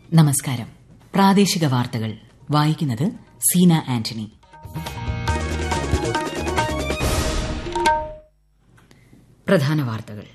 നമസ്കാരം പ്രാദേശിക വാർത്തകൾ വായിക്കുന്നത് സീന ആന്റണി പ്രധാന വാർത്തകൾ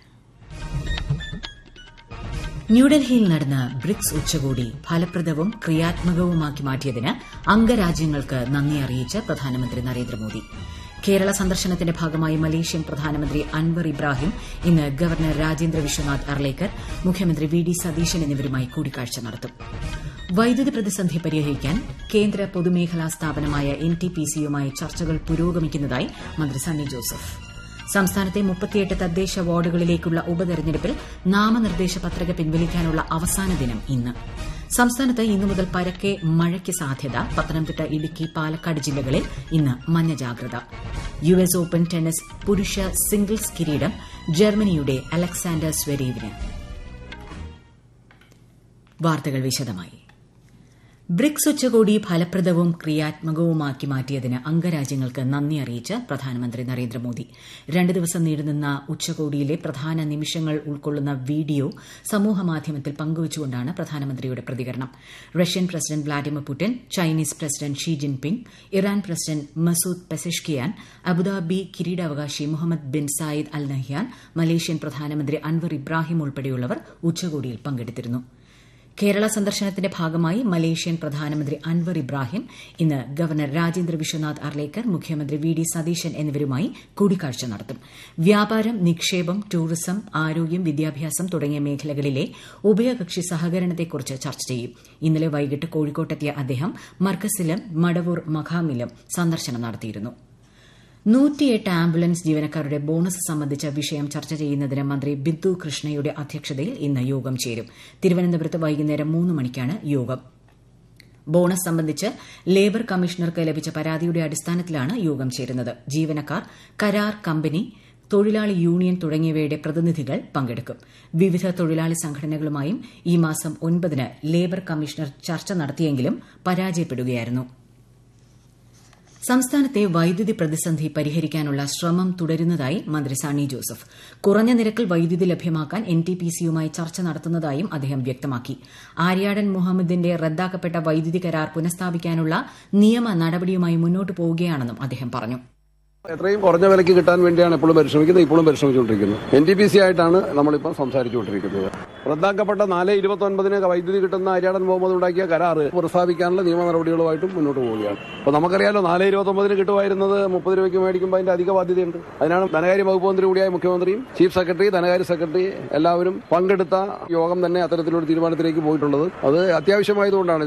ന്യൂഡൽഹിയിൽ നടന്ന ബ്രിക്സ് ഉച്ചകോടി ഫലപ്രദവും ക്രിയാത്മകവുമാക്കി മാറ്റിയതിന് അംഗരാജ്യങ്ങൾക്ക് നന്ദി അറിയിച്ച് പ്രധാനമന്ത്രി നരേന്ദ്രമോദി കേരള സന്ദർശനത്തിന്റെ ഭാഗമായി മലേഷ്യൻ പ്രധാനമന്ത്രി അൻവർ ഇബ്രാഹിം ഇന്ന് ഗവർണർ രാജേന്ദ്ര വിശ്വനാഥ് അർലേക്കർ മുഖ്യമന്ത്രി വി ഡി സതീശൻ എന്നിവരുമായി കൂടിക്കാഴ്ച നടത്തും വൈദ്യുതി പ്രതിസന്ധി പരിഹരിക്കാൻ കേന്ദ്ര പൊതുമേഖലാ സ്ഥാപനമായ എൻ ടി പി സിയുമായി ചർച്ചകൾ പുരോഗമിക്കുന്നതായി മന്ത്രി സണ്ണി ജോസഫ് സംസ്ഥാനത്തെ മുപ്പത്തിയെട്ട് തദ്ദേശ വാർഡുകളിലേക്കുള്ള ഉപതെരഞ്ഞെടുപ്പിൽ നാമനിർദ്ദേശ പത്രിക പിൻവലിക്കാനുള്ള അവസാന ദിനം ഇന്ന് സംസ്ഥാനത്ത് ഇന്നു മുതൽ പരക്കെ മഴയ്ക്ക് സാധ്യത പത്തനംതിട്ട ഇടുക്കി പാലക്കാട് ജില്ലകളിൽ ഇന്ന് മഞ്ഞ ജാഗ്രത യു എസ് ഓപ്പൺ ടെന്നീസ് പുരുഷ സിംഗിൾസ് കിരീടം ജർമ്മനിയുടെ അലക്സാണ്ടർ സ്വരീവിന് വാർത്തകൾ വിശദമായി ബ്രിക്സ് ഉച്ചകോടി ഫലപ്രദവും ക്രിയാത്മകവുമാക്കി മാറ്റിയതിന് അംഗരാജ്യങ്ങൾക്ക് നന്ദി അറിയിച്ച് പ്രധാനമന്ത്രി നരേന്ദ്രമോദി രണ്ട് ദിവസം നീണ്ടുനിന്ന ഉച്ചകോടിയിലെ പ്രധാന നിമിഷങ്ങൾ ഉൾക്കൊള്ളുന്ന വീഡിയോ സമൂഹമാധ്യമത്തിൽ പങ്കുവച്ചുകൊണ്ടാണ് പ്രധാനമന്ത്രിയുടെ പ്രതികരണം Russian president Vladimir Putin Chinese president Xi Jinping Iran president Masoud Pezeshkian Abu Dhabi കിരീടാവകാശി Muhammad bin Zayed Al Nahyan Malaysian പ്രധാനമന്ത്രി അൻവർ ഇബ്രാഹിം ഉൾപ്പെടെയുള്ളവർ ഉച്ചകോടിയിൽ പങ്കെടുത്തിരുന്നു കേരള സന്ദർശനത്തിന്റെ ഭാഗമായി മലേഷ്യൻ പ്രധാനമന്ത്രി അൻവർ ഇബ്രാഹിം ഇന്ന് ഗവർണർ രാജേന്ദ്ര വിശ്വനാഥ് അർലേക്കർ മുഖ്യമന്ത്രി വി ഡി സതീശൻ എന്നിവരുമായി കൂടിക്കാഴ്ച നടത്തും വ്യാപാരം നിക്ഷേപം ടൂറിസം ആരോഗ്യം വിദ്യാഭ്യാസം തുടങ്ങിയ മേഖലകളിലെ ഉഭയകക്ഷി സഹകരണത്തെക്കുറിച്ച് ചർച്ച ചെയ്യും ഇന്നലെ വൈകിട്ട് കോഴിക്കോട്ടെത്തിയ അദ്ദേഹം മർക്കസിലും മടവൂർ മഖാമിലും സന്ദർശനം നടത്തിയിരുന്നു നൂറ്റിയെട്ട് ആംബുലൻസ് ജീവനക്കാരുടെ ബോണസ് സംബന്ധിച്ച വിഷയം ചർച്ച ചെയ്യുന്നതിന് മന്ത്രി ബിന്ദു കൃഷ്ണയുടെ അധ്യക്ഷതയിൽ ഇന്ന് യോഗം ചേരും തിരുവനന്തപുരത്ത് വൈകുന്നേരം മൂന്ന് മണിക്കാണ് യോഗം ബോണസ് സംബന്ധിച്ച് ലേബർ കമ്മീഷണർക്ക് ലഭിച്ച പരാതിയുടെ അടിസ്ഥാനത്തിലാണ് യോഗം ചേരുന്നത് ജീവനക്കാർ കരാർ കമ്പനി തൊഴിലാളി യൂണിയൻ തുടങ്ങിയവയുടെ പ്രതിനിധികൾ പങ്കെടുക്കും വിവിധ തൊഴിലാളി സംഘടനകളുമായും ഈ മാസം ഒൻപതിന് ലേബർ കമ്മീഷണർ ചർച്ച നടത്തിയെങ്കിലും പരാജയപ്പെടുകയായിരുന്നു സംസ്ഥാനത്തെ വൈദ്യുതി പ്രതിസന്ധി പരിഹരിക്കാനുള്ള ശ്രമം തുടരുന്നതായി മന്ത്രി സണ്ണി ജോസഫ് കുറഞ്ഞ നിരക്കിൽ വൈദ്യുതി ലഭ്യമാക്കാൻ എൻ ടി പി സിയുമായി ചർച്ച നടത്തുന്നതായും അദ്ദേഹം വ്യക്തമാക്കി ആര്യാടൻ മുഹമ്മദിന്റെ റദ്ദാക്കപ്പെട്ട വൈദ്യുതി കരാർ പുനഃസ്ഥാപിക്കാനുള്ള നിയമ നടപടിയുമായി മുന്നോട്ട് പോവുകയാണെന്നും അദ്ദേഹം പറഞ്ഞു എത്രയും കുറഞ്ഞ വിലയ്ക്ക് കിട്ടാൻ വേണ്ടിയാണ് എപ്പോഴും പരിശ്രമിക്കുന്നത് ഇപ്പോഴും പരിശ്രമിച്ചുകൊണ്ടിരിക്കുന്നത് എൻ ടി പി സി ആയിട്ടാണ് നമ്മളിപ്പോൾ സംസാരിച്ചുകൊണ്ടിരിക്കുന്നത് റദ്ദാക്കപ്പെട്ട നാല് ഇരുപത്തി ഒൻപതിന് വൈദ്യുതി കിട്ടുന്ന അരിയാടൻ മുഹമ്മദ് ഉണ്ടാക്കിയ കരാറ് പുനഃസ്ഥാപിക്കാനുള്ള നിയമ നടപടികളുമായിട്ടും മുന്നോട്ട് പോവുകയാണ് അപ്പോൾ നമുക്കറിയാലോ നാല് ഇരുപത്തി ഒമ്പതിന് കിട്ടുമായിരുന്നത് മുപ്പത് രൂപയ്ക്ക് മേടിക്കുമ്പോൾ അതിന്റെ അധിക ബാധ്യതയുണ്ട് അതിനാണ് ധനകാര്യ വകുപ്പ് മന്ത്രി കൂടിയായ മുഖ്യമന്ത്രിയും ചീഫ് സെക്രട്ടറി ധനകാര്യ സെക്രട്ടറി എല്ലാവരും പങ്കെടുത്ത യോഗം തന്നെ അത്തരത്തിലൊരു തീരുമാനത്തിലേക്ക് പോയിട്ടുള്ളത് അത് അത്യാവശ്യമായതുകൊണ്ടാണ്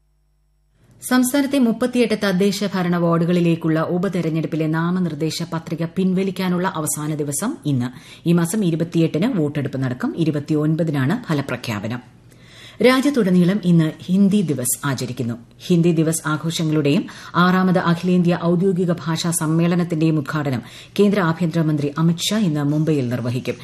സംസ്ഥാനത്തെ മുപ്പത്തിയെട്ട് തദ്ദേശ ഭരണ വാർഡുകളിലേക്കുള്ള ഉപതെരഞ്ഞെടുപ്പിലെ നാമനിർദ്ദേശ പത്രിക പിൻവലിക്കാനുള്ള അവസാന ദിവസം ഇന്ന് ഈ മാസം ഇരുപത്തിയെട്ടിന് വോട്ടെടുപ്പ് നടക്കും ഇരുപത്തിയൊൻപതിനാണ് ഫലപ്രഖ്യാപനം രാജ്യത്തുടനീളം ഇന്ന് ഹിന്ദി ദിവസ് ആചരിക്കുന്നു ഹിന്ദി ദിവസ് ആഘോഷങ്ങളുടെയും ആറാമത് അഖിലേന്ത്യാ ഔദ്യോഗിക ഭാഷാ സമ്മേളനത്തിന്റെയും ഉദ്ഘാടനം കേന്ദ്ര ആഭ്യന്തരമന്ത്രി അമിത്ഷാ ഇന്ന് മുംബൈയിൽ നിർവഹിക്കും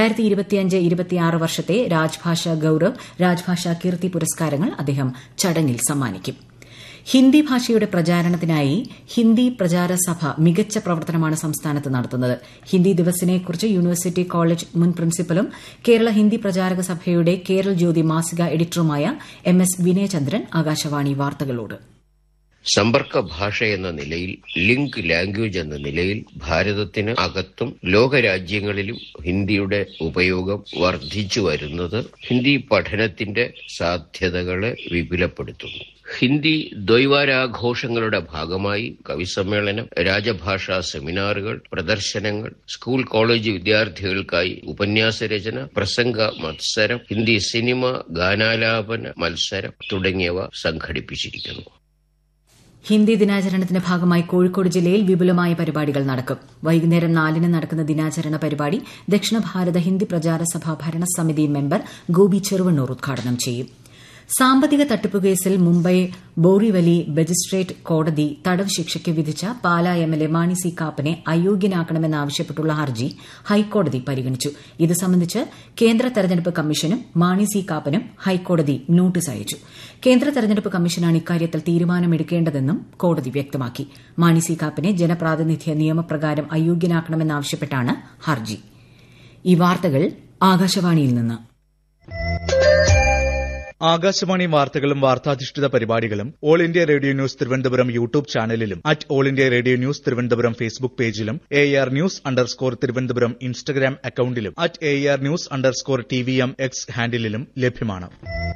വർഷത്തെ രാജ്ഭാഷ ഗൌരവ് രാജ്ഭാഷ കീർത്തി പുരസ്കാരങ്ങൾ അദ്ദേഹം ചടങ്ങിൽ സമ്മാനിക്കും ഹിന്ദി ഭാഷയുടെ പ്രചാരണത്തിനായി ഹിന്ദി പ്രചാര സഭ മികച്ച പ്രവർത്തനമാണ് സംസ്ഥാനത്ത് നടത്തുന്നത് ഹിന്ദി ദിവസിനെക്കുറിച്ച് യൂണിവേഴ്സിറ്റി കോളേജ് മുൻ പ്രിൻസിപ്പലും കേരള ഹിന്ദി പ്രചാരക സഭയുടെ കേരൾ ജ്യോതി മാസിക എഡിറ്ററുമായ എം എസ് വിനയചന്ദ്രൻ ആകാശവാണി വാർത്തകളോട് സമ്പർക്ക ഭാഷ എന്ന നിലയിൽ ലിങ്ക് ലാംഗ്വേജ് എന്ന നിലയിൽ ഭാരതത്തിന് അകത്തും ലോകരാജ്യങ്ങളിലും ഹിന്ദിയുടെ ഉപയോഗം വർദ്ധിച്ചു വരുന്നത് ഹിന്ദി പഠനത്തിന്റെ സാധ്യതകളെ വിപുലപ്പെടുത്തുന്നു ഹിന്ദി ദ്വൈവാരാഘോഷങ്ങളുടെ ഭാഗമായി കവിസമ്മേളനം രാജഭാഷാ സെമിനാറുകൾ പ്രദർശനങ്ങൾ സ്കൂൾ കോളേജ് വിദ്യാർത്ഥികൾക്കായി ഉപന്യാസ രചന പ്രസംഗ മത്സരം ഹിന്ദി സിനിമ ഗാനാലാപന മത്സരം തുടങ്ങിയവ സംഘടിപ്പിച്ചിരിക്കുന്നു ഹിന്ദി ദിനാചരണത്തിന്റെ ഭാഗമായി കോഴിക്കോട് ജില്ലയിൽ വിപുലമായ പരിപാടികൾ നടക്കും വൈകുന്നേരം നാലിന് നടക്കുന്ന ദിനാചരണ പരിപാടി ദക്ഷിണ ഭാരത ഹിന്ദി പ്രചാര സഭ ഭരണസമിതി മെമ്പർ ഗോപി ചെറുവണ്ണൂർ ഉദ്ഘാടനം ചെയ്യും സാമ്പത്തിക തട്ടിപ്പ് കേസിൽ മുംബൈ ബോറിവലി മജിസ്ട്രേറ്റ് കോടതി തടവ് ശിക്ഷയ്ക്ക് വിധിച്ച പാലാ എംഎൽഎ മാണി സി കാപ്പനെ അയോഗ്യനാക്കണമെന്നാവശ്യപ്പെട്ടുള്ള ഹർജി ഹൈക്കോടതി പരിഗണിച്ചു ഇത് സംബന്ധിച്ച് കേന്ദ്ര തെരഞ്ഞെടുപ്പ് കമ്മീഷനും മാണി സി കാപ്പനും ഹൈക്കോടതി നോട്ടീസ് അയച്ചു കേന്ദ്ര തെരഞ്ഞെടുപ്പ് കമ്മീഷനാണ് ഇക്കാര്യത്തിൽ തീരുമാനമെടുക്കേണ്ടതെന്നും കോടതി വ്യക്തമാക്കി മാണി സി കാപ്പനെ ജനപ്രാതിനിധ്യ നിയമപ്രകാരം അയോഗ്യനാക്കണമെന്നാവശ്യപ്പെട്ടാണ് ഹർജി ഈ വാർത്തകൾ ആകാശവാണിയിൽ നിന്ന് ആകാശവാണി വാർത്തകളും വാർത്താധിഷ്ഠിത പരിപാടികളും All India Radio news Thiruvananthapuram YouTube ചാനലിലും at All India Radio news Thiruvananthapuram Facebook പേജിലും A R news underscore Thiruvananthapuram Instagram അക്കൌണ്ടിലും at A R news underscore T V M X ഹാൻഡിലും ലഭ്യമാണ്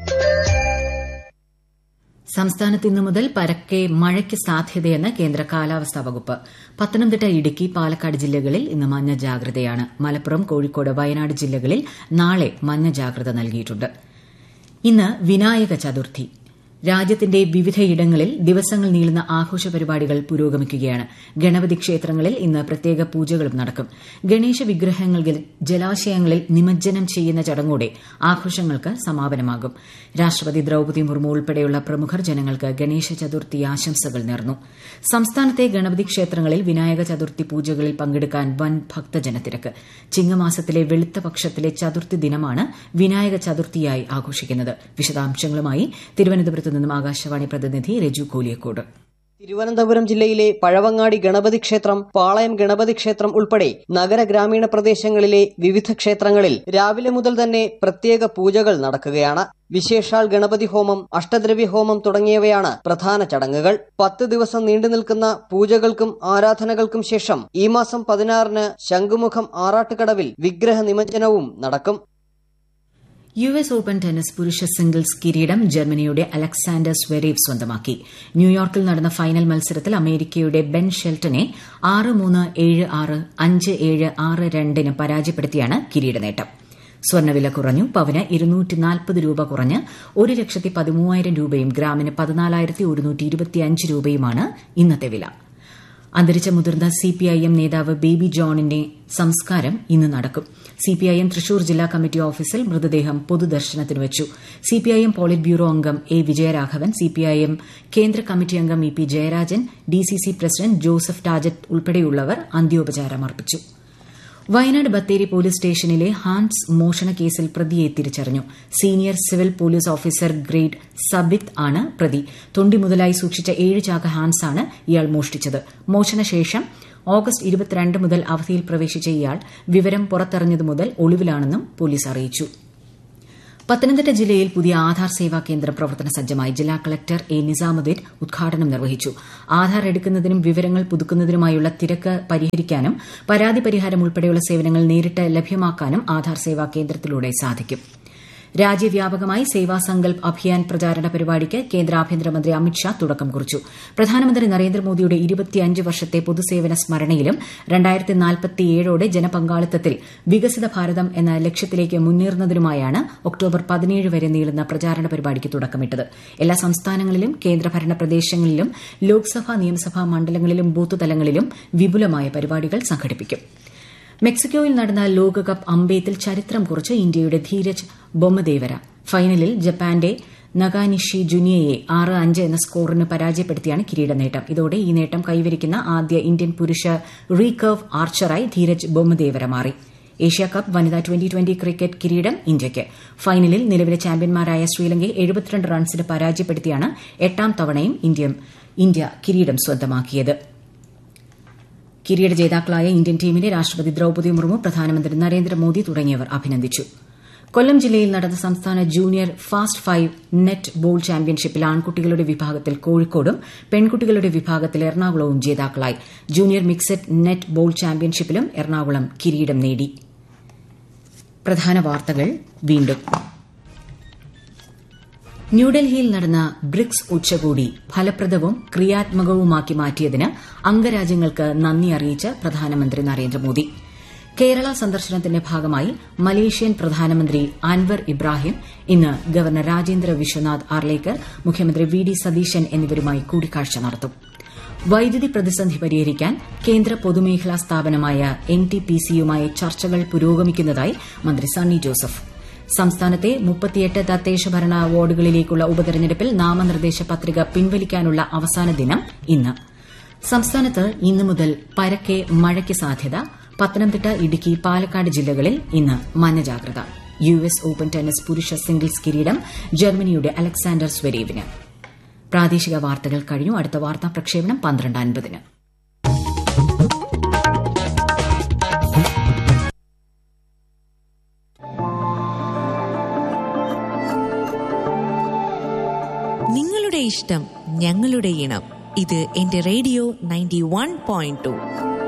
സംസ്ഥാനത്ത് ഇന്നു മുതൽ പരക്കെ മഴയ്ക്ക് സാധ്യതയെന്ന് കേന്ദ്ര കാലാവസ്ഥാ വകുപ്പ് പത്തനംതിട്ട ഇടുക്കി പാലക്കാട് ജില്ലകളിൽ ഇന്ന് മഞ്ഞ ജാഗ്രതയാണ് മലപ്പുറം കോഴിക്കോട് വയനാട് ജില്ലകളിൽ നാളെ മഞ്ഞ ജാഗ്രത നൽകിയിട്ടുണ്ട് ഇന്ന് വിനായക ചതുർത്ഥി രാജ്യത്തിന്റെ വിവിധയിടങ്ങളിൽ ദിവസങ്ങൾ നീളുന്ന ആഘോഷ പരിപാടികൾ പുരോഗമിക്കുകയാണ് ഗണപതി ക്ഷേത്രങ്ങളിൽ ഇന്ന് പ്രത്യേക പൂജകളും നടക്കും ഗണേശ വിഗ്രഹങ്ങൾ ജലാശയങ്ങളിൽ നിമജ്ജനം ചെയ്യുന്ന ചടങ്ങോടെ ആഘോഷങ്ങൾക്ക് സമാപനമാകും രാഷ്ട്രപതി ദ്രൌപദി മുർമു ഉൾപ്പെടെയുള്ള പ്രമുഖർ ജനങ്ങൾക്ക് ഗണേശ ചതുർത്ഥി ആശംസകൾ നേർന്നു സംസ്ഥാനത്തെ ഗണപതി ക്ഷേത്രങ്ങളിൽ വിനായക ചതുർത്ഥി പൂജകളിൽ പങ്കെടുക്കാൻ വൻ ഭക്തജനത്തിരക്ക് ചിങ്ങമാസത്തിലെ വെളുത്ത പക്ഷത്തിലെ ചതുർത്ഥി ദിനമാണ് വിനായക ചതുർത്ഥിയായി ആഘോഷിക്കുന്നത് വിശദാംശങ്ങളുമായി തിരുവനന്തപുരത്ത് നിന്നും ആകാശവാണി പ്രതിനിധി രജു കോലിയക്കോട് തിരുവനന്തപുരം ജില്ലയിലെ പഴവങ്ങാടി ഗണപതി ക്ഷേത്രം പാളയം ഗണപതി ക്ഷേത്രം ഉൾപ്പെടെ നഗര ഗ്രാമീണ പ്രദേശങ്ങളിലെ വിവിധ ക്ഷേത്രങ്ങളിൽ രാവിലെ മുതൽ തന്നെ പ്രത്യേക പൂജകൾ നടക്കുകയാണ് വിശേഷാൽ ഗണപതി ഹോമം അഷ്ടദ്രവ്യ ഹോമം തുടങ്ങിയവയാണ് പ്രധാന ചടങ്ങുകൾ പത്ത് ദിവസം നീണ്ടു നിൽക്കുന്ന പൂജകൾക്കും ആരാധനകൾക്കും ശേഷം ഈ മാസം പതിനാറിന് ശംഖുമുഖം ആറാട്ടുകടവിൽ വിഗ്രഹ നിമജ്ജനവും നടക്കും യു എസ് ഓപ്പൺ ടെന്നീസ് പുരുഷ സിംഗിൾസ് കിരീടം ജർമ്മനിയുടെ അലക്സാണ്ടർ സ്വെരേവ് സ്വന്തമാക്കി ന്യൂയോർക്കിൽ നടന്ന ഫൈനൽ മത്സരത്തിൽ അമേരിക്കയുടെ ബെൻ ഷെൽട്ടനെ ആറ് മൂന്ന് ഏഴ് ആറ് അഞ്ച് ഏഴ് ആറ് രണ്ടിന് പരാജയപ്പെടുത്തിയാണ് കിരീട നേട്ടം സ്വർണ്ണവില കുറഞ്ഞു പവന് ഇരുന്നൂറ്റി നാൽപ്പത് രൂപ കുറഞ്ഞ് ഒരു ലക്ഷത്തി പതിമൂവായിരം രൂപയും ഗ്രാമിന് പതിനാലായിരത്തി ഒരുന്നൂറ്റി ഇരുപത്തിയഞ്ച് രൂപയുമാണ് ഇന്നത്തെ വില അന്തരിച്ച മുതിർന്ന സിപിഐഎം നേതാവ് ബേബി ജോണിന്റെ സംസ്കാരം ഇന്ന് നടക്കും സിപിഐഎം തൃശൂർ ജില്ലാ കമ്മിറ്റി ഓഫീസിൽ മൃതദേഹം പൊതുദർശനത്തിന് വച്ചു സിപിഐഎം പോളിറ്റ് ബ്യൂറോ അംഗം എ വിജയരാഘവൻ സിപിഐഎം കേന്ദ്ര കമ്മിറ്റി അംഗം E P Jayarajan D C C president Joseph Tajet ഉൾപ്പെടെയുള്ളവർ അന്ത്യോപചാരം അർപ്പിച്ചു വയനാട് ബത്തേരി പോലീസ് സ്റ്റേഷനിലെ ഹാൻസ് മോഷണ കേസിൽ പ്രതിയെ തിരിച്ചറിഞ്ഞു senior civil police officer grade Sabith ആണ് പ്രതി തൊണ്ടി മുതലായി സൂക്ഷിച്ച ഏഴ് ചാക്ക് ഹാൻസ് ആണ് ഇയാൾ മോഷ്ടിച്ചത് മോഷണശേഷം ഓഗസ്റ്റ് ഇരുപത്തിരണ്ട് മുതൽ അവധിയിൽ പ്രവേശിച്ച ഇയാൾ വിവരം പുറത്തറിഞ്ഞതു മുതൽ ഒളിവിലാണെന്നും പോലീസ് അറിയിച്ചു പത്തനംതിട്ട ജില്ലയിൽ പുതിയ ആധാർ സേവാ കേന്ദ്രം പ്രവർത്തന സജ്ജമായി ജില്ലാ കളക്ടർ എ നിസാമുദ്ദീൻ ഉദ്ഘാടനം നിർവഹിച്ചു ആധാർ എടുക്കുന്നതിനും വിവരങ്ങൾ പുതുക്കുന്നതിനുമായുള്ള തിരക്ക് പരിഹരിക്കാനും പരാതി പരിഹാരം ഉൾപ്പെടെയുള്ള സേവനങ്ങൾ നേരിട്ട് ലഭ്യമാക്കാനും ആധാർ സേവാ കേന്ദ്രത്തിലൂടെ സാധിക്കും രാജ്യവ്യാപകമായി സേവാ സങ്കൽപ് അഭിയാൻ പ്രചാരണ പരിപാടിക്ക് കേന്ദ്ര ആഭ്യന്തരമന്ത്രി അമിത്ഷാ തുടക്കം കുറിച്ചു പ്രധാനമന്ത്രി നരേന്ദ്രമോദിയുടെ ഇരുപത്തിയഞ്ച് വർഷത്തെ പൊതുസേവന സ്മരണയിലും രണ്ടായിരത്തി നാൽപ്പത്തിയേഴോടെ ജനപങ്കാളിത്തത്തിൽ വികസിത ഭാരതം എന്ന ലക്ഷ്യത്തിലേക്ക് മുന്നേറുന്നതിനുമായാണ് ഒക്ടോബർ പതിനേഴ് വരെ നീളുന്ന പ്രചാരണ പരിപാടിക്ക് തുടക്കമിട്ടത് എല്ലാ സംസ്ഥാനങ്ങളിലും കേന്ദ്രഭരണ പ്രദേശങ്ങളിലും ലോക്സഭാ നിയമസഭാ മണ്ഡലങ്ങളിലും ബൂത്ത് തലങ്ങളിലും വിപുലമായ പരിപാടികൾ സംഘടിപ്പിക്കും മെക്സിക്കോയിൽ നടന്ന ലോകകപ്പ് അമ്പെയ്ത്തിൽ ചരിത്രം കുറിച്ച് ഇന്ത്യയുടെ ധീരജ് ബൊമ്മദേവര ഫൈനലിൽ ജപ്പാന്റെ നഗാനിഷി ജുനിയയെ ആറ് അഞ്ച് എന്ന സ്കോറിന് പരാജയപ്പെടുത്തിയാണ് കിരീട നേട്ടം ഇതോടെ ഈ നേട്ടം കൈവരിക്കുന്ന ആദ്യ ഇന്ത്യൻ പുരുഷ റീകർവ് ആർച്ചറായി ധീരജ് ബൊമ്മദേവര മാറി ഏഷ്യാകപ്പ് വനിതാ ട്വന്റി ട്വന്റി ക്രിക്കറ്റ് കിരീടം ഇന്ത്യയ്ക്ക് ഫൈനലിൽ നിലവിലെ ചാമ്പ്യന്മാരായ ശ്രീലങ്കയെ എഴുപത്തിരണ്ട് റൺസിന് പരാജയപ്പെടുത്തിയാണ് എട്ടാം തവണയും ഇന്ത്യ കിരീടം സ്വന്തമാക്കിയത് കിരീട ജേതാക്കളായ ഇന്ത്യൻ ടീമിനെ രാഷ്ട്രപതി ദ്രൌപദി മുർമു പ്രധാനമന്ത്രി നരേന്ദ്രമോദി തുടങ്ങിയവർ അഭിനന്ദിച്ചു കൊല്ലം ജില്ലയിൽ നടന്ന സംസ്ഥാന junior fast five netball ചാമ്പ്യൻഷിപ്പിൽ ആൺകുട്ടികളുടെ വിഭാഗത്തിൽ കോഴിക്കോടും പെൺകുട്ടികളുടെ വിഭാഗത്തിൽ എറണാകുളവും ജേതാക്കളായി ജൂനിയർ മിക്സഡ് നെറ്റ് ബോൾ ചാമ്പ്യൻഷിപ്പിലും എറണാകുളം കിരീടം നേടി പ്രധാന വാർത്തകൾ വീണ്ടും ന്യൂഡൽഹിയിൽ നടന്ന ബ്രിക്സ് ഉച്ചകോടി ഫലപ്രദവും ക്രിയാത്മകവുമാക്കി മാറ്റിയതിന് അംഗരാജ്യങ്ങൾക്ക് നന്ദി അറിയിച്ച് പ്രധാനമന്ത്രി നരേന്ദ്രമോദി കേരള സന്ദർശനത്തിന്റെ ഭാഗമായി മലേഷ്യൻ പ്രധാനമന്ത്രി അൻവർ ഇബ്രാഹിം ഇന്ന് ഗവർണർ രാജേന്ദ്ര വിശ്വനാഥ് ആർലേക്കർ മുഖ്യമന്ത്രി വി ഡി സതീശൻ എന്നിവരുമായി കൂടിക്കാഴ്ച നടത്തും വൈദ്യുതി പ്രതിസന്ധി പരിഹരിക്കാൻ കേന്ദ്ര പൊതുമേഖലാ സ്ഥാപനമായ എൻ ടി പി സിയുമായി ചർച്ചകൾ പുരോഗമിക്കുന്നതായി മന്ത്രി സണ്ണി ജോസഫ് സംസ്ഥാനത്തെ മുപ്പത്തിയെട്ട് തദ്ദേശ ഭരണ വാർഡുകളിലേക്കുള്ള ഉപതെരഞ്ഞെടുപ്പിൽ നാമനിർദ്ദേശ പത്രിക പിൻവലിക്കാനുള്ള അവസാന ദിനം ഇന്ന് സംസ്ഥാനത്ത് ഇന്നു മുതൽ പരക്കെ മഴയ്ക്ക് സാധ്യത പത്തനംതിട്ട ഇടുക്കി പാലക്കാട് ജില്ലകളിൽ ഇന്ന് മഞ്ഞ ജാഗ്രത യു എസ് ഓപ്പൺ ടെന്നീസ് പുരുഷ സിംഗിൾസ് കിരീടം ജർമ്മനിയുടെ അലക്സാണ്ടർ സ്വരേവിന് പ്രാദേശിക വാർത്തകൾ കഴിഞ്ഞു അടുത്ത വാർത്താ പ്രക്ഷേപണം പന്ത്രണ്ട് അൻപതിന് നിങ്ങളുടെ ഇഷ്ടം ഞങ്ങളുടെ ഇണം ഇത് എന്റെ radio ninety one point to